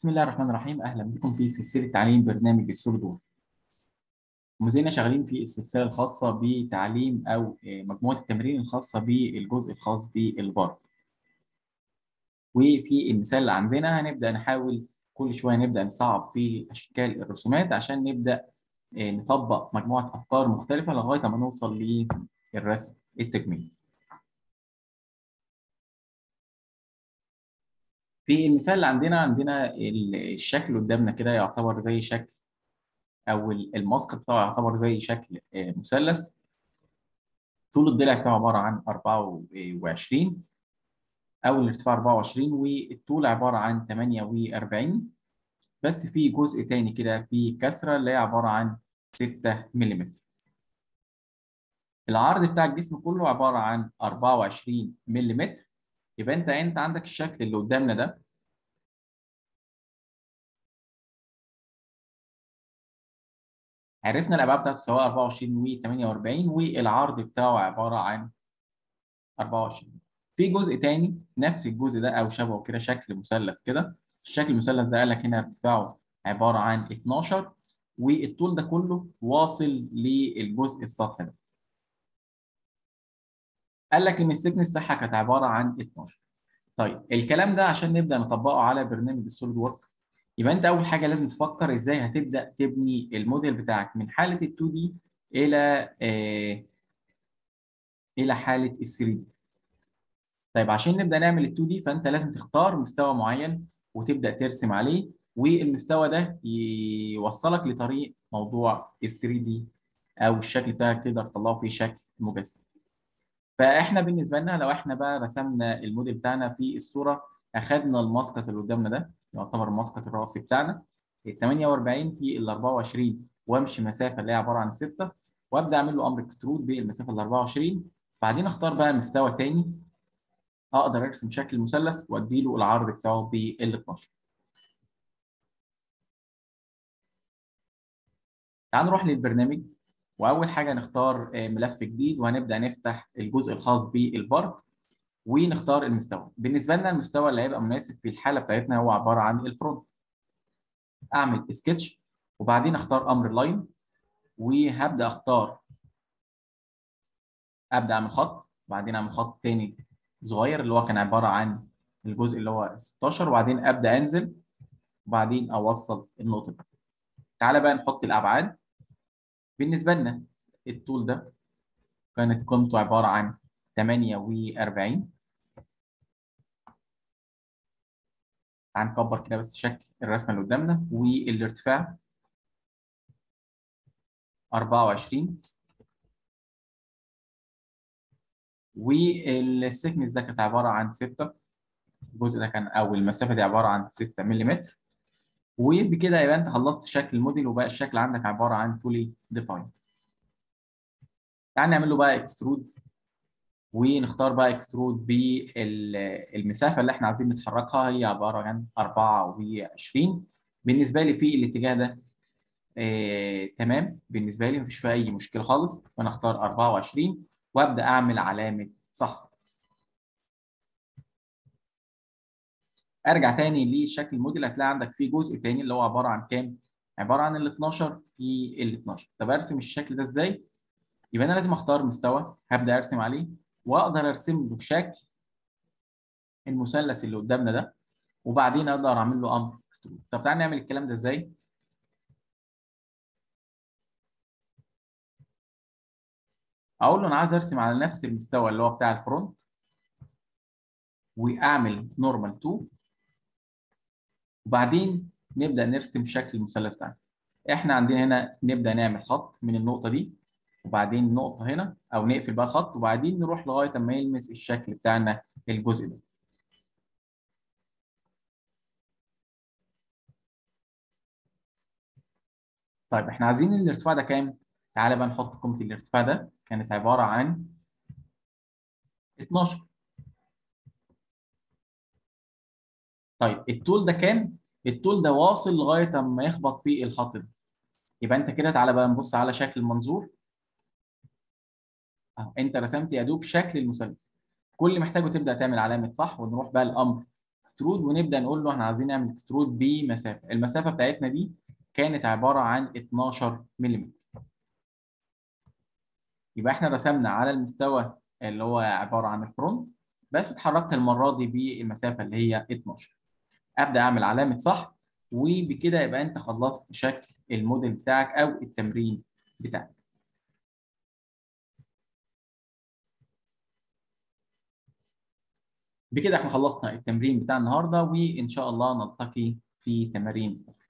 بسم الله الرحمن الرحيم اهلا بكم في سلسله تعليم برنامج السوليد وورك وما زلنا شغالين في السلسله الخاصه بتعليم او مجموعه التمارين الخاصه بالجزء الخاص بالبار وفي المثال اللي عندنا هنبدا نحاول كل شويه نبدا نصعب في اشكال الرسومات عشان نبدا نطبق مجموعه افكار مختلفه لغايه ما نوصل للرسم التجميلي في المثال اللي عندنا عندنا الشكل قدامنا كده يعتبر زي شكل او الماسك بتاعه يعتبر زي شكل مثلث طول الضلع بتاعه عباره عن 24 او الارتفاع 24 والطول عباره عن 48 بس في جزء تاني كده في كسره اللي هي عباره عن 6 ملم العرض بتاع الجسم كله عباره عن 24 ملم يبقى انت انت عندك الشكل اللي قدامنا ده عرفنا الابعاد بتاعته سواء 24 و 48 والعرض بتاعه عباره عن 24 في جزء تاني نفس الجزء ده او شبهه كده شكل مثلث كده الشكل المثلث ده قال لك هنا ارتفاعه عباره عن 12 والطول ده كله واصل للجزء السطحي ده قال لك ان السكنس بتاعها كانت عباره عن 12 طيب الكلام ده عشان نبدا نطبقه على برنامج السوليد وورك يبقى انت اول حاجه لازم تفكر ازاي هتبدا تبني الموديل بتاعك من حاله ال 2 دي الى آه الى حاله ال 3 دي طيب عشان نبدا نعمل ال 2 دي فانت لازم تختار مستوى معين وتبدا ترسم عليه والمستوى ده يوصلك لطريق موضوع ال 3 دي او الشكل بتاعك تقدر تطلعه في شكل مجسم فاحنا بالنسبه لنا لو احنا بقى رسمنا الموديل بتاعنا في الصوره اخذنا المسقط اللي قدامنا ده يعتبر المسقط الرئيسي بتاعنا ال 48 في ال 24 وامشي مسافه اللي هي عباره عن 6 وابدا اعمل له امر اكسترود بالمسافه ال 24 بعدين اختار بقى مستوى تاني اقدر ارسم شكل مثلث وادي له العرض بتاعه بال 12 تعال نروح للبرنامج واول حاجه نختار ملف جديد وهنبدا نفتح الجزء الخاص بالبارت ونختار المستوى بالنسبه لنا المستوى اللي هيبقى مناسب في الحاله بتاعتنا هو عباره عن الفرونت اعمل سكتش وبعدين اختار امر لاين وهبدا اختار ابدا اعمل خط وبعدين اعمل خط تاني صغير اللي هو كان عباره عن الجزء اللي هو 16 وبعدين ابدا انزل وبعدين اوصل النقطه دي تعالى بقى نحط الابعاد بالنسبه لنا الطول ده كانت قيمته عباره عن 48 هنكبر كده بس شكل الرسمه اللي قدامنا والارتفاع 24 والسكنس ده كانت عباره عن 6 الجزء ده كان او المسافه دي عباره عن 6 ملم وبكده يبقى انت خلصت شكل الموديل وبقى الشكل عندك عباره عن فولي ديفاين تعال نعمل له بقى اكسترود ونختار بقى اكسترود بالمسافه اللي احنا عايزين نتحركها هي عباره عن 24 بالنسبه لي في الاتجاه ده آه، تمام بالنسبه لي مفيش فيها اي مشكله خالص وانا اختار 24 وابدا اعمل علامه صح ارجع تاني لشكل الموديل هتلاقي عندك فيه جزء تاني اللي هو عباره عن كام؟ عباره عن ال 12 في ال 12 طب ارسم الشكل ده ازاي؟ يبقى انا لازم اختار مستوى هبدا ارسم عليه واقدر ارسم له شكل المثلث اللي قدامنا ده وبعدين اقدر اعمل له امر اكسترود طب تعالى نعمل الكلام ده ازاي؟ اقول له انا عايز ارسم على نفس المستوى اللي هو بتاع الفرونت واعمل نورمال 2 وبعدين نبدا نرسم شكل المثلث بتاعنا احنا عندنا هنا نبدا نعمل خط من النقطه دي وبعدين نقطه هنا او نقفل بقى الخط وبعدين نروح لغايه اما يلمس الشكل بتاعنا الجزء ده طيب احنا عايزين الارتفاع ده كام تعالى بقى نحط قيمه الارتفاع ده كانت عباره عن 12 طيب الطول ده كام الطول ده واصل لغايه اما يخبط في الخط ده يبقى انت كده تعالى بقى نبص على شكل المنظور اهو انت رسمت يا دوب شكل المثلث كل اللي محتاجه تبدا تعمل علامه صح ونروح بقى الامر اكسترود ونبدا نقول له احنا عايزين نعمل اكسترود بمسافه المسافه بتاعتنا دي كانت عباره عن 12 ملم يبقى احنا رسمنا على المستوى اللي هو عباره عن الفرونت بس اتحركت المره دي بالمسافه اللي هي 12 ابدا اعمل علامه صح وبكده يبقى انت خلصت شكل الموديل بتاعك او التمرين بتاعك بكده احنا خلصنا التمرين بتاع النهارده وان شاء الله نلتقي في تمارين